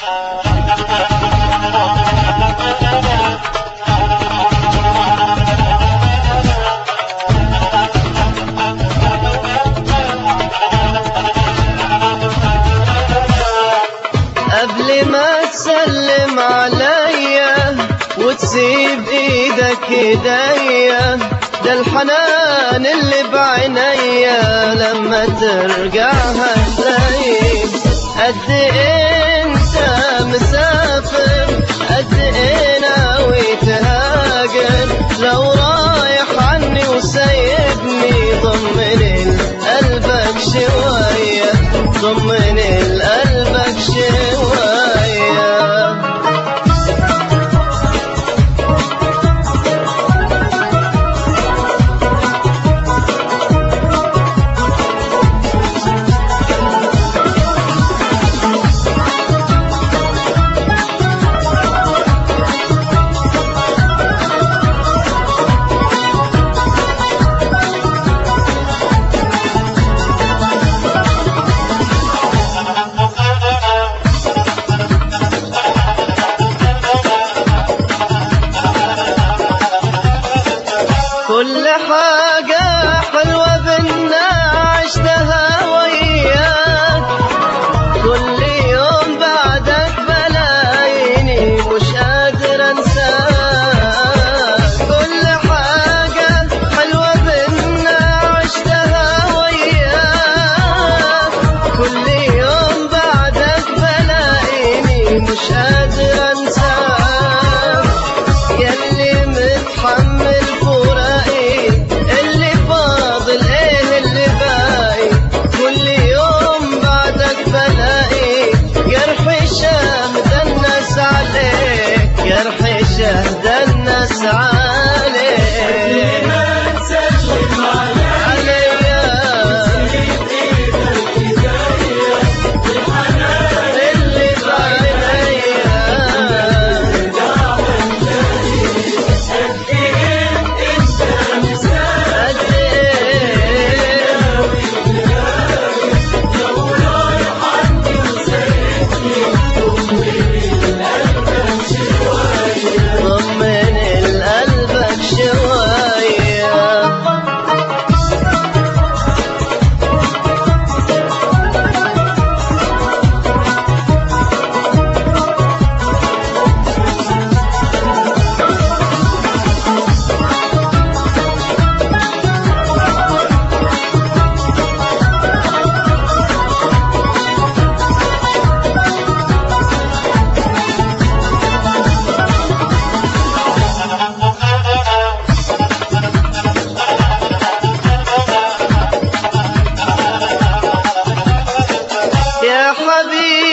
قبل ما تسلم عليا وتسيب ايدك ايديا ده الحنان اللي بعينيا لما ترجع هتلاقي قد إيه انت مسافر قد ايه ناوي تهاجر لو رايح عني وسايبني ضمن قلبك شوية ضمن قلبك شوية كل حاجة حلوة بينا عشتها وياك كل يوم بعدك بلاقيني مش قادر انساك كل حاجة حلوة بينا عشتها وياك كل يوم بعدك بلاقيني مش قادر انساك ياللي متحمل فراقي اللي فاضل ايه اللي باقي كل يوم بعدك بلاقي جرح شهد الناس عليك جرح شهد الناس عليك عليا اللي بعينيا قد ايه طمن قلبك شوية يا حبيبي